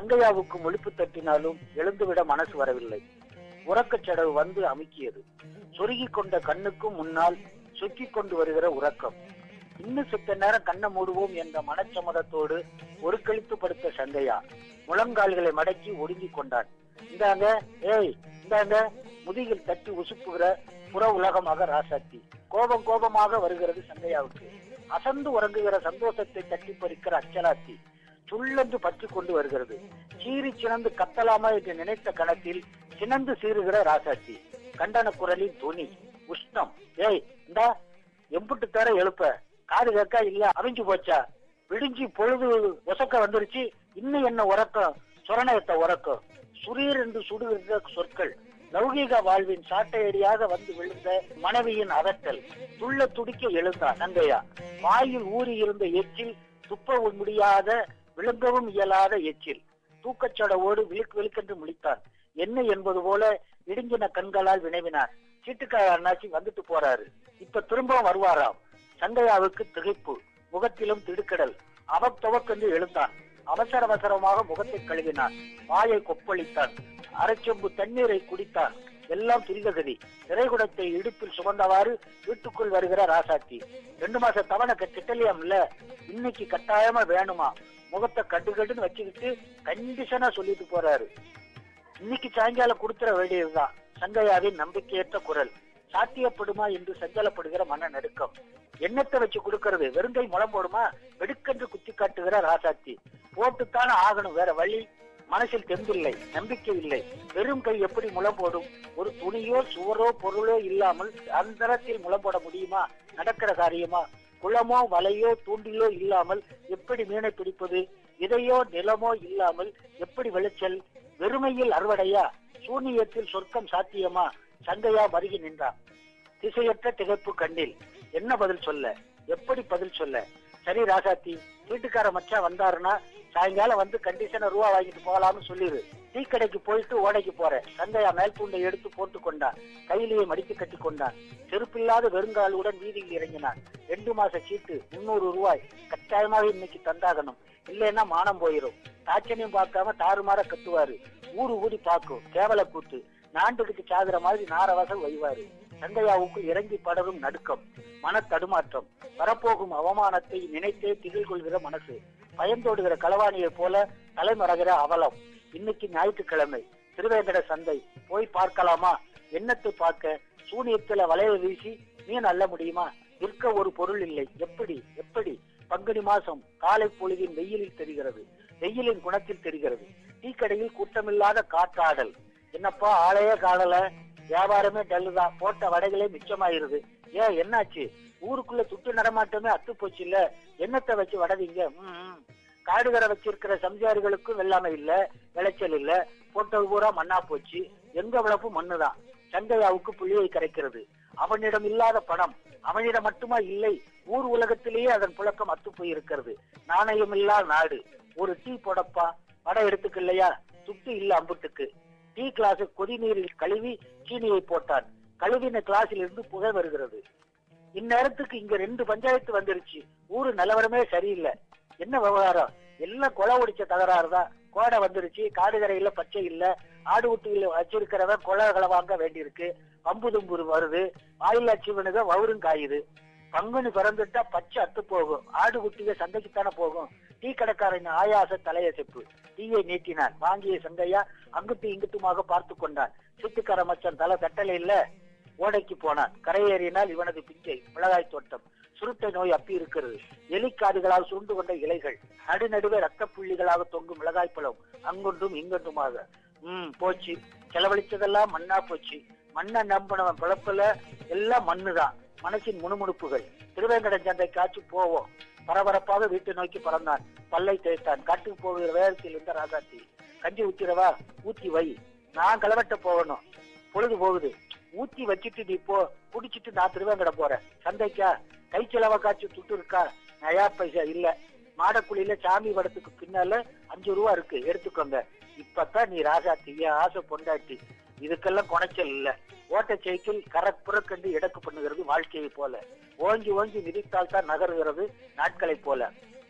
சங்கையாவுக்கு முழிப்பு தட்டினாலும் எழுந்துவிட மனசு வரவில்லை உறக்கச் சடவு வந்து அமுக்கியது சொருகிக் கொண்ட கண்ணுக்கும் முன்னால் சொக்கிக் கொண்டு வருகிற உறக்கம் இன்னும் சித்த நேரம் கண்ணை மூடுவோம் என்ற மனச்சம்மதத்தோடு ஒரு கழித்து படுத்த சங்கையா முழங்கால்களை மடக்கி ஒடுங்கிக் கொண்டான் இந்தாங்க ஏய் இந்தாங்க முதுகில் தட்டி உசுப்புகிற புற உலகமாக ராசாத்தி கோபம் கோபமாக வருகிறது சங்கையாவுக்கு அசந்து உறங்குகிற சந்தோஷத்தை தட்டி பறிக்கிற அச்சலாத்தி சுள்ளென்று பற்றி கொண்டு வருகிறது சீறி சினந்து கத்தலாமா என்று நினைத்த கணத்தில் சினந்து சீறுகிற ராசாத்தி கண்டன குரலின் துணி உஷ்ணம் ஏய் இந்தா எம்புட்டு தர எழுப்ப காது கேட்கா இல்ல அவிஞ்சு போச்சா விடிஞ்சு பொழுது உசக்க வந்துருச்சு இன்னும் என்ன உறக்கம் சுரணயத்த உறக்கம் சுரீர் என்று சுடுகிற சொற்கள் லௌகீக வாழ்வின் சாட்டையடியாக வந்து விழுந்த மனைவியின் அதட்டல் துள்ள துடிக்க எழுந்தான் நங்கையா வாயில் ஊறி இருந்த எச்சில் துப்ப முடியாத விழுங்கவும் இயலாத எச்சில் தூக்கச்சடவோடு விழுக்கு விழுக்கென்று முழித்தான் என்ன என்பது போல இடுங்கின கண்களால் வினவினார் சீட்டுக்கார அண்ணாச்சி வந்துட்டு போறாரு இப்ப திரும்பவும் வருவாராம் சங்கையாவுக்கு திகைப்பு முகத்திலும் திடுக்கடல் அவத்தவக்கென்று எழுந்தான் அவசர அவசரமாக முகத்தை கழுவினான் வாயை கொப்பளித்தான் அரைச்சொம்பு தண்ணீரை குடித்தான் எல்லாம் துரிதகதி திரைகுடத்தை இடுப்பில் சுமந்தவாறு வீட்டுக்குள் வருகிற ராசாத்தி ரெண்டு மாச தவணை கிட்டலையாம்ல இன்னைக்கு கட்டாயமா வேணுமா முகத்தை கட்டு கட்டுன்னு வச்சுக்கிட்டு கண்டிஷனா சொல்லிட்டு போறாரு இன்னைக்கு சாயங்காலம் கொடுத்துட வேண்டியதுதான் சங்கையாவின் நம்பிக்கையற்ற குரல் சாத்தியப்படுமா என்று சஞ்சலப்படுகிற மன நடுக்கம் எண்ணத்தை வச்சு கொடுக்கறது வெறுங்கை முளம் போடுமா வெடுக்கென்று குத்தி காட்டுகிற ராசாத்தி போட்டுத்தானே ஆகணும் வேற வழி மனசில் தெம்பில்லை நம்பிக்கை இல்லை வெறும் கை எப்படி முளம் போடும் ஒரு துணியோ சுவரோ பொருளோ இல்லாமல் அந்தரத்தில் முளம் போட முடியுமா நடக்கிற காரியமா குளமோ வலையோ தூண்டிலோ இல்லாமல் எப்படி மீனை பிடிப்பது இதையோ நிலமோ இல்லாமல் எப்படி விளைச்சல் வெறுமையில் அறுவடையா சூனியத்தில் சொர்க்கம் சாத்தியமா சங்கையா மருகி நின்றான் திசையற்ற திகைப்பு கண்ணில் என்ன பதில் சொல்ல எப்படி பதில் சொல்ல சரி ராசாத்தி வீட்டுக்கார மச்சான் வந்தாருன்னா சாயங்காலம் வந்து கண்டிஷனை ரூபா வாங்கிட்டு போகலாம்னு சொல்லிடு டீ கடைக்கு போயிட்டு ஓடைக்கு போறேன் சங்கையா மேல் பூண்டை எடுத்து போட்டு கொண்டான் கையிலேயே மடித்து கட்டி கொண்டான் செருப்பில்லாத வெறுங்காலுடன் வீதியில் இறங்கினான் ரெண்டு மாச சீட்டு முன்னூறு ரூபாய் கட்டாயமாக இன்னைக்கு தந்தாகணும் இல்லைன்னா மானம் போயிரும் தாச்சனையும் பார்க்காம தாறுமாற கட்டுவாரு ஊரு ஊடி பார்க்கும் கேவல கூத்து நாண்டுக்கு சாகுற மாதிரி நாரவாசல் வைவாரு சங்கையாவுக்கு இறங்கி படரும் நடுக்கம் மன தடுமாற்றம் வரப்போகும் அவமானத்தை நினைத்தே திகில் கொள்கிற மனசு பயந்தோடுகிற களவாணியை போல தலைமறைகிற அவலம் இன்னைக்கு ஞாயிற்றுக்கிழமை திருவேங்கட சந்தை போய் பார்க்கலாமா எண்ணத்தை பார்க்க சூனியத்துல வளைய வீசி மீன் அள்ள முடியுமா விற்க ஒரு பொருள் இல்லை எப்படி எப்படி பங்குனி மாசம் காலை பொழுதின் வெயிலில் தெரிகிறது வெயிலின் குணத்தில் தெரிகிறது டீ கடையில் கூட்டமில்லாத காற்றாடல் என்னப்பா ஆளையே காணல வியாபாரமே டல்லுதான் போட்ட வடைகளே மிச்சமாயிருது ஏன் என்னாச்சு ஊருக்குள்ள சுட்டு நடமாட்டமே அத்து போச்சு இல்ல என்னத்தை வச்சு வடவீங்க ம், ம். காடுகரை வச்சிருக்கிற சம்சாரிகளுக்கும் வெள்ளாமை இல்ல விளைச்சல் இல்ல போட்டது பூரா மண்ணா போச்சு எங்க விளப்பு மண்ணுதான் சங்கையாவுக்கு புள்ளியை கரைக்கிறது அவனிடம் இல்லாத பணம் அவனிடம் மட்டுமா இல்லை ஊர் உலகத்திலேயே அதன் புழக்கம் அத்து போயிருக்கிறது நாணயம் இல்லா நாடு ஒரு டீ போடப்பா வடை எடுத்துக்கலையா துட்டு இல்ல அம்புட்டுக்கு டீ கிளாஸ் கொதி நீரில் கழுவி சீனியை போட்டான் கழுவின கிளாஸில் இருந்து புகை வருகிறது இந்நேரத்துக்கு இங்க ரெண்டு பஞ்சாயத்து வந்துருச்சு ஊரு நிலவரமே சரியில்லை என்ன விவகாரம் எல்லாம் கொலை ஒடிச்ச தகராறு தான் கோடை வந்துருச்சு காடுகரையில பச்சை இல்ல ஆடு குட்டியில வச்சிருக்கிறவன் கொலை வாங்க வேண்டியிருக்கு பம்பு தும்புரு வருது ஆயில்லா சிவனுக வவுரும் காயுது பங்குனி பிறந்துட்டா பச்சை அத்து போகும் ஆடு குட்டிக சந்தைக்குத்தானே போகும் டீ கடைக்காரன் ஆயாச தலையசைப்பு டீயை நீட்டினான் வாங்கிய சங்கையா அங்குட்டு இங்குட்டுமாக பார்த்து கொண்டான் சிட்டுக்கார மச்சன் தலை தட்டலை இல்ல ஓடைக்கு போனான் கரையேறினால் இவனது பிச்சை மிளகாய் தோட்டம் சுருட்டை நோய் அப்பி இருக்கிறது எலிக்காதுகளால் சுருண்டு கொண்ட இலைகள் நடுநடுவே ரத்த புள்ளிகளாக தொங்கும் மிளகாய் பழம் அங்கொன்றும் இங்கொன்றுமாக ம் போச்சு செலவழிச்சதெல்லாம் மண்ணா போச்சு மண்ணை நம்பினவன் பிழப்புல எல்லாம் மண்ணுதான் மனசின் முணுமுணுப்புகள் திருவேங்கடம் சந்தை காட்சி போவோம் பரபரப்பாக வீட்டை நோக்கி பறந்தான் பல்லை தேய்த்தான் காட்டுக்கு போகிற வேகத்தில் இருந்த ராசாத்தி கஞ்சி ஊத்திரவா ஊத்தி வை நான் கிளவட்ட போகணும் பொழுது போகுது ஊத்தி வச்சிட்டு நீ போ குடிச்சிட்டு நான் திருவேங்கடம் போறேன் சந்தைக்கா கை செலவ காய்ச்சி துட்டு இருக்கா நயா பைசா இல்ல மாடக்குழியில சாமி படத்துக்கு பின்னால அஞ்சு ரூபா இருக்கு எடுத்துக்கோங்க இப்பதான் நீ ராசாத்தி என் ஆசை பொண்டாட்டி இதுக்கெல்லாம் குறைச்சல் இல்ல ஓட்ட சைக்கிள் கரப்புறக்கண்டு இடக்கு பண்ணுகிறது வாழ்க்கையை போல ஓங்கி ஓங்கி மிதித்தால் தான் நகருகிறது நாட்களை போல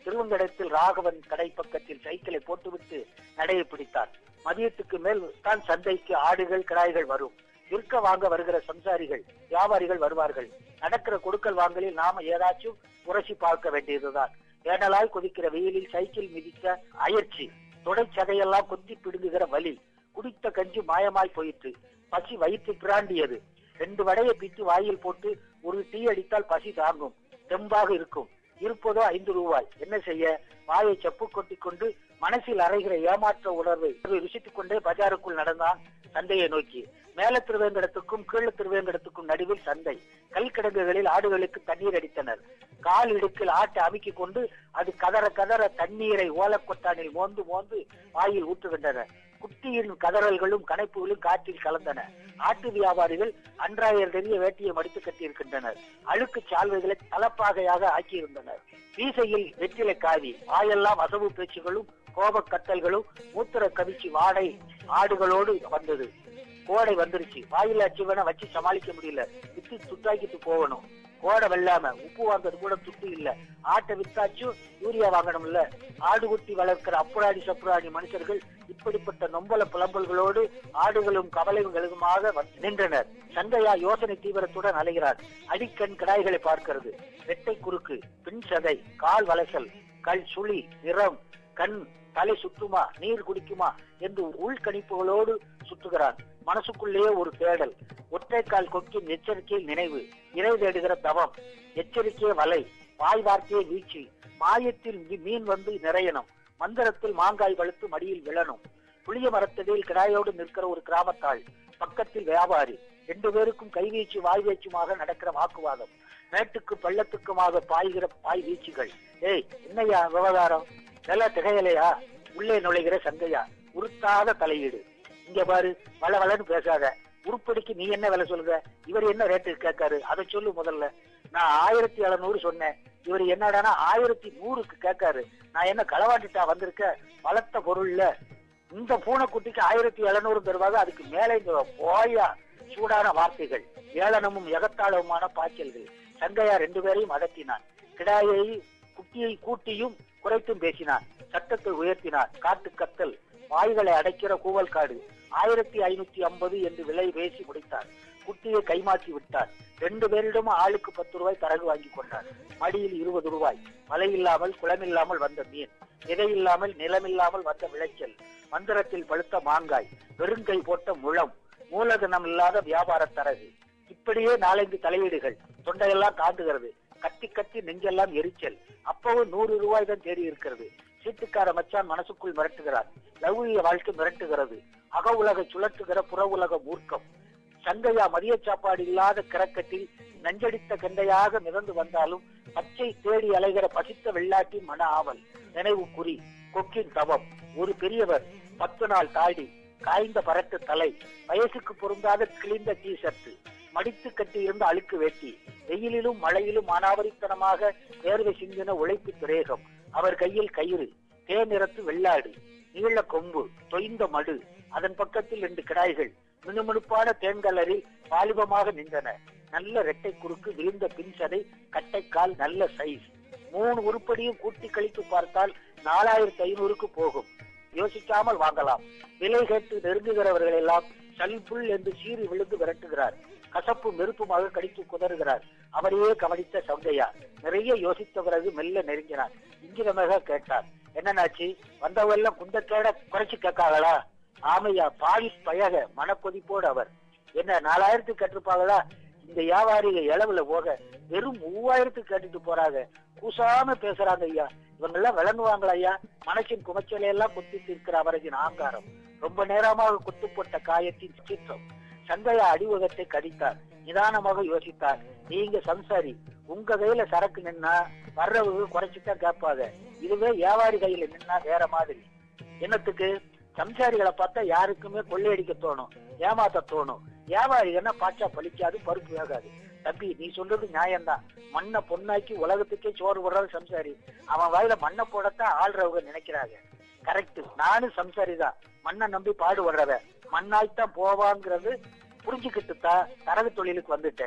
திருவங்கடத்தில் ராகவன் கடை பக்கத்தில் சைக்கிளை போட்டுவிட்டு நடையை பிடித்தான் மதியத்துக்கு மேல் தான் சந்தைக்கு ஆடுகள் கிடாய்கள் வரும் விற்க வாங்க வருகிற சம்சாரிகள் வியாபாரிகள் வருவார்கள் நடக்கிற கொடுக்கல் வாங்கலில் நாம ஏதாச்சும் உரசி பார்க்க வேண்டியதுதான் ஏனலாய் கொதிக்கிற வெயிலில் சைக்கிள் மிதிக்க அயற்சி தொடை சதையெல்லாம் கொத்தி பிடுங்குகிற வலி குடித்த கஞ்சி மாயமாய் போயிற்று பசி வயிற்று பிராண்டியது ரெண்டு வடையை பிட்டு வாயில் போட்டு ஒரு டீ அடித்தால் பசி தாங்கும் தெம்பாக இருக்கும் இருப்பதோ ஐந்து ரூபாய் என்ன செய்ய வாயை செப்பு கொட்டி கொண்டு மனசில் அறைகிற ஏமாற்ற உணர்வை ருசித்துக் கொண்டே பஜாருக்குள் நடந்தான் சந்தையை நோக்கி மேல திருவேங்கடத்துக்கும் கீழ திருவேங்கடத்துக்கும் நடுவில் சந்தை கல்கிடங்குகளில் ஆடுகளுக்கு தண்ணீர் அடித்தனர் கால் இடுக்கில் ஆட்டை அமுக்கிக் கொண்டு அது கதற கதற தண்ணீரை ஓலக்கொட்டானில் மோந்து மோந்து வாயில் ஊற்றுகின்றனர் குட்டியின் கதறல்களும் கணைப்புகளும் காற்றில் கலந்தன ஆட்டு வியாபாரிகள் அன்றாயிரம் பெரிய வேட்டியை மடித்து கட்டியிருக்கின்றனர் அழுக்கு சால்வைகளை தலப்பாகையாக ஆக்கியிருந்தனர் வீசையில் வெற்றிலை காவி வாயெல்லாம் அசவு பேச்சுகளும் கோபக் கத்தல்களும் மூத்திர கவிச்சி வாடை ஆடுகளோடு வந்தது கோடை வந்துருச்சு வாயில அச்சுவனை வச்சு சமாளிக்க முடியல வித்து துட்டாக்கிட்டு போகணும் கோடை வெள்ளாம உப்பு வாங்குறது கூட துட்டு இல்ல ஆட்டை வித்தாச்சும் யூரியா வாங்கணும்ல ஆடு குட்டி வளர்க்கிற அப்புராடி சப்புராடி மனுஷர்கள் இப்படிப்பட்ட நொம்பல புலம்பல்களோடு ஆடுகளும் கவலைகளுமாக வந்து நின்றனர் சந்தையா யோசனை தீவிரத்துடன் அலைகிறார் அடிக்கண் கிடாய்களை பார்க்கிறது வெட்டை குறுக்கு பின் சதை கால் வலசல் கல் சுழி நிறம் கண் தலை சுற்றுமா நீர் குடிக்குமா என்று உள்கணிப்புகளோடு சுற்றுகிறான் மனசுக்குள்ளேயே ஒரு தேடல் ஒற்றைக்கால் கொக்கின் எச்சரிக்கையில் நினைவு இறை தேடுகிற தவம் எச்சரிக்கையே வலை வாய் வார்த்தையே வீழ்ச்சி மாயத்தில் மீ- மீன் வந்து நிறையணும் மந்திரத்தில் மாங்காய் வழுத்து மடியில் விழணும் புளிய மரத்தடியில் கிடாயோடு நிற்கிற ஒரு கிராமத்தாள் பக்கத்தில் வியாபாரி ரெண்டு பேருக்கும் கைவீச்சு வாய் வீச்சுமாக நடக்கிற வாக்குவாதம் மேட்டுக்கு பள்ளத்துக்குமாக பாய்கிற பாய் வீச்சுகள் ஏய் என்னையா விவகாரம் நில திகையலையா உள்ளே நுழைகிற சந்தையா உருத்தாத தலையீடு இங்க பாரு வளவளன்னு பேசாத உருப்படிக்கு நீ என்ன விலை சொல்லுத இவர் என்ன ரேட்டு கேட்காரு அதை சொல்லு முதல்ல நான் ஆயிரத்தி எழுநூறு சொன்னேன் இவர் என்னடானா ஆயிரத்தி நூறுக்கு கேட்காரு நான் என்ன களவாட்டிட்டா வந்திருக்க வளர்த்த பொருள்ல இந்த பூனைக்குட்டிக்கு ஆயிரத்தி எழுநூறு தருவாங்க அதுக்கு மேலே இந்த போயா சூடான வார்த்தைகள் ஏளனமும் எகத்தாளவுமான பாய்ச்சல்கள் சங்கையா ரெண்டு பேரையும் அதட்டினான் கிடாயை குட்டியை கூட்டியும் குறைத்தும் பேசினான் சட்டத்தை உயர்த்தினான் காட்டு கத்தல் வாய்களை அடைக்கிற கூவல் காடு ஆயிரத்தி ஐநூத்தி ஐம்பது என்று விலை பேசி முடித்தார் குட்டியை கைமாற்றி விட்டார் ரெண்டு பேரிடமும் ஆளுக்கு பத்து ரூபாய் தரகு வாங்கி கொண்டார் மடியில் இருபது ரூபாய் மழை இல்லாமல் குளமில்லாமல் வந்த மீன் விதை இல்லாமல் நிலமில்லாமல் வந்த விளைச்சல் மந்திரத்தில் பழுத்த மாங்காய் வெறுங்கை போட்ட முழம் மூலதனம் இல்லாத வியாபார தரகு இப்படியே நாலஞ்சு தலையீடுகள் தொண்டையெல்லாம் தாண்டுகிறது கத்தி கத்தி நெஞ்செல்லாம் எரிச்சல் அப்பவும் நூறு ரூபாய் தான் தேடி இருக்கிறது சீட்டுக்கார மச்சான் மனசுக்குள் மிரட்டுகிறார் லௌகிய வாழ்க்கை மிரட்டுகிறது அக உலகை சுழற்றுகிற புற உலக மூர்க்கம் சங்கையா மதிய சாப்பாடு இல்லாத கிரக்கத்தில் நஞ்சடித்த கண்டையாக மிதந்து வந்தாலும் பச்சை தேடி அலைகிற பசித்த வெள்ளாட்டின் மன ஆவல் நினைவு குறி கொக்கின் தவம் ஒரு பெரியவர் பத்து நாள் தாடி காய்ந்த பரட்டு தலை வயசுக்கு பொருந்தாத கிழிந்த டி ஷர்ட் மடித்து கட்டி இருந்த அழுக்கு வேட்டி வெயிலிலும் மழையிலும் அனாவரித்தனமாக வேர்வை சிந்தின உழைப்பு திரேகம் அவர் கையில் கயிறு தேனிறத்து வெள்ளாடு நீள கொம்பு தொய்ந்த மடு அதன் பக்கத்தில் ரெண்டு கிடாய்கள் மினுமினுப்பான தேன்கலரில் வாலிபமாக நின்றன நல்ல ரெட்டை குறுக்கு விழுந்த பின் சதை கட்டைக்கால் நல்ல சைஸ் மூணு உருப்படியும் கூட்டி கழித்து பார்த்தால் நாலாயிரத்தி ஐநூறுக்கு போகும் யோசிக்காமல் வாங்கலாம் விலை கேட்டு நெருங்குகிறவர்கள் எல்லாம் சல்புல் என்று சீறி விழுந்து விரட்டுகிறார் கசப்பு நெருப்புமாக கடித்து குதறுகிறார் அவரையே கவனித்த சங்கையா நிறைய யோசித்த பிறகு மெல்ல நெருங்கினார் இங்கிதமாக கேட்டார் என்னன்னாச்சு வந்தவெல்லாம் குண்டக்கேட குறைச்சு கேட்காங்களா ஆமையா பாவி பயக மனக்கொதிப்போடு அவர் என்ன நாலாயிரத்துக்கு கேட்டிருப்பாங்களா இந்த வியாபாரிக இளவுல போக வெறும் மூவாயிரத்துக்கு கேட்டுட்டு போறாங்க கூசாம பேசுறாங்க ஐயா இவங்க எல்லாம் விளங்குவாங்களா ஐயா மனசின் குமைச்சலை எல்லாம் குத்திட்டு இருக்கிற அவரது ஆங்காரம் ரொம்ப நேரமாக குத்துப்பட்ட காயத்தின் சீற்றம் சங்கையா அடிவகத்தை கடித்தார் நிதானமாக யோசித்தார் நீங்க சம்சாரி உங்க கையில சரக்கு நின்னா வர்றவங்க குறைச்சுதான் கேட்பாங்க இதுவே வியாபாரி கையில நின்னா வேற மாதிரி என்னத்துக்கு சம்சாரிகளை பார்த்தா யாருக்குமே கொள்ளையடிக்க தோணும் ஏமாத்த தோணும் வியாபாரிகன்னா பாச்சா பலிக்காது பருப்பு வேகாது தம்பி நீ சொல்றது நியாயம்தான் மண்ணை பொண்ணாக்கி உலகத்துக்கே சோறு போடுறது சம்சாரி அவன் வாயில மண்ணை போடத்தான் ஆள்றவங்க நினைக்கிறாங்க கரெக்ட் நானும் சம்சாரி தான் மண்ணை நம்பி பாடுபடுறவ மண்ணாய்த்தான் போவாங்கிறது புரிஞ்சுக்கிட்டு தான் தரகு தொழிலுக்கு வந்துட்டேன்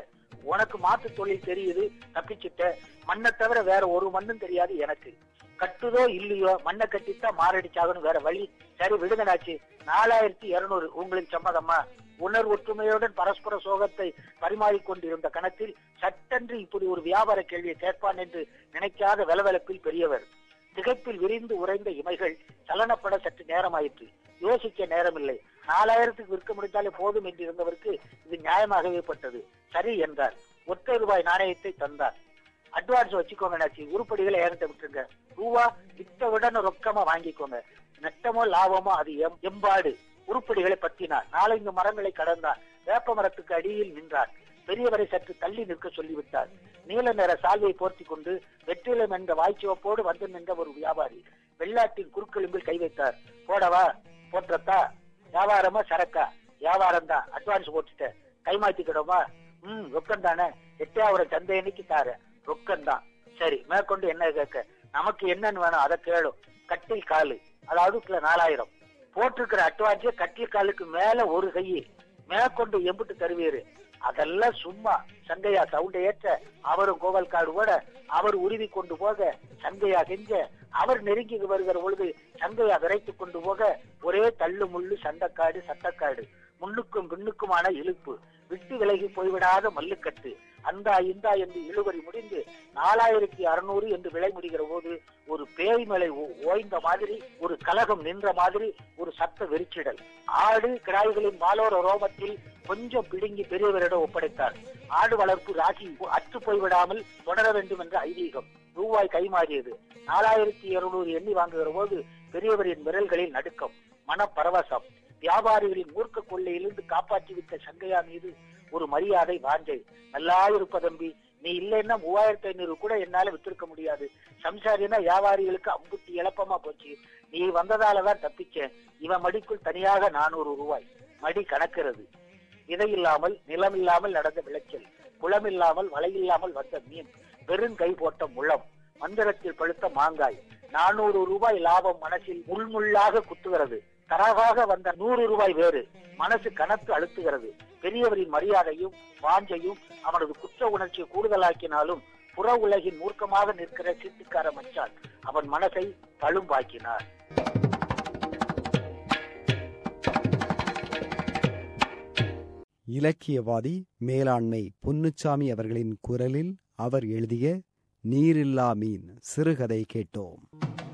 உனக்கு மாத்து தொழில் தெரியுது தப்பிச்சுட்ட மண்ணை தவிர வேற ஒரு மண்ணும் தெரியாது எனக்கு கட்டுதோ இல்லையோ மண்ணை கட்டித்தான் மாரடிச்சாகணும் வேற வழி சரி விடுதனாச்சு நாலாயிரத்தி இருநூறு உங்களுக்கு சம்மதமா உணர்வு ஒற்றுமையுடன் பரஸ்பர சோகத்தை பரிமாறிக்கொண்டிருந்த கணத்தில் சட்டென்று இப்படி ஒரு வியாபார கேள்வியை கேட்பான் என்று நினைக்காத வெலவெலப்பில் பெரியவர் திகைப்பில் விரிந்து உறைந்த இமைகள் சலனப்பட சற்று நேரமாயிற்று யோசிக்க நேரமில்லை நாலாயிரத்துக்கு விற்க முடிந்தாலே போதும் என்று இருந்தவருக்கு இது நியாயமாகவே பட்டது சரி என்றார் ஒற்றை ரூபாய் நாணயத்தை தந்தார் அட்வான்ஸ் வச்சுக்கோங்க நாச்சி உருப்படிகளை ஏறிட்ட விட்டுருங்க ரூபா வித்த உடனே ரொக்கமா வாங்கிக்கோங்க நட்டமோ லாபமோ அது எம் எம்பாடு உருப்படிகளை பற்றினார் நாலஞ்சு மரங்களை கடந்தார் வேப்ப மரத்துக்கு அடியில் நின்றார் பெரியவரை சற்று தள்ளி நிற்க சொல்லிவிட்டார் நீல நிற சால்வை போர்த்தி கொண்டு வெற்றிலம் என்ற வாய்ச்சிவப்போடு வந்து நின்ற ஒரு வியாபாரி வெள்ளாட்டின் குறுக்கெலும்பில் கை வைத்தார் போடவா போற்றத்தா வியாபாரமா சரக்கா வியாபாரம் தான் அட்வான்ஸ் போட்டுட்டேன் கை மாத்திக்கிடோமா ம் ரொக்கம் தானே எட்டாவது சந்தை அன்னைக்கு தார ரொக்கம் தான் சரி மேற்கொண்டு என்ன கேட்க நமக்கு என்னன்னு வேணும் அதை கேளும் கட்டில் காலு அதாவது கிலோ நாலாயிரம் போட்டிருக்கிற அட்வான்ஸே கட்டில் காலுக்கு மேல ஒரு கையை மேற்கொண்டு எம்பிட்டு தருவீரு அதெல்லாம் சும்மா சங்கையா சவுண்டை ஏற்ற அவரும் கோவல் காடு ஓட அவர் உருவி கொண்டு போக சங்கையா செஞ்ச அவர் நெருங்கி வருகிற பொழுது சங்கையா விரைத்து கொண்டு போக ஒரே தள்ளு முள்ளு சண்டைக்காடு சட்டக்காடு முன்னுக்கும் பின்னுக்குமான இழுப்பு விட்டு விலகி போய்விடாத மல்லுக்கட்டு அந்தா இந்தா என்று இழுவரி முடிந்து நாலாயிரத்தி அறுநூறு என்று விலை முடிகிற போது ஒரு பேய் மலை ஓ- ஓய்ந்த மாதிரி ஒரு கலகம் நின்ற மாதிரி ஒரு சத்த வெறிச்சிடல் ஆடு கிடாய்களின் மாலோர ரோமத்தில் கொஞ்சம் பிடுங்கி பெரியவரிடம் ஒப்படைத்தார் ஆடு வளர்ப்பு ராசி அற்று போய்விடாமல் தொடர வேண்டும் என்ற ஐதீகம் ரூபாய் கைமாறியது நாலாயிரத்தி இருநூறு எண்ணி வாங்குகிற போது பெரியவரின் விரல்களில் நடுக்கம் மனப்பரவசம் வியாபாரிகளின் மூர்க்க கொள்ளையிலிருந்து காப்பாற்றி விட்ட சங்கையா மீது ஒரு மரியாதை வாஞ்சை நல்லா இருப்ப தம்பி நீ இல்லைன்னா மூவாயிரத்தி ஐநூறு கூட என்னால வித்திருக்க முடியாது சம்சாரினா வியாபாரிகளுக்கு அம்புட்டி இழப்பமா போச்சு நீ வந்ததாலதான் தப்பிச்சேன் இவன் மடிக்குள் தனியாக நானூறு ரூபாய் மடி கணக்கிறது விதை இல்லாமல் நிலம் இல்லாமல் நடந்த விளைச்சல் குளம் இல்லாமல் வலை இல்லாமல் வந்த மீன் வெறும் கை போட்ட முழம் மந்திரத்தில் பழுத்த மாங்காய் நானூறு ரூபாய் லாபம் மனசில் முள்முள்ளாக குத்துகிறது தரவாக வந்த நூறு ரூபாய் வேறு மனசு கனத்து அழுத்துகிறது பெரியவரின் மரியாதையும் வாஞ்சையும் அவனது குற்ற உணர்ச்சியை கூடுதலாக்கினாலும் புற உலகின் மூர்க்கமாக நிற்கிற சீட்டுக்கார மச்சான் அவன் மனசை தழும்பாக்கினார் இலக்கியவாதி மேலாண்மை பொன்னுச்சாமி அவர்களின் குரலில் அவர் எழுதிய நீரில்லா மீன் சிறுகதை கேட்டோம்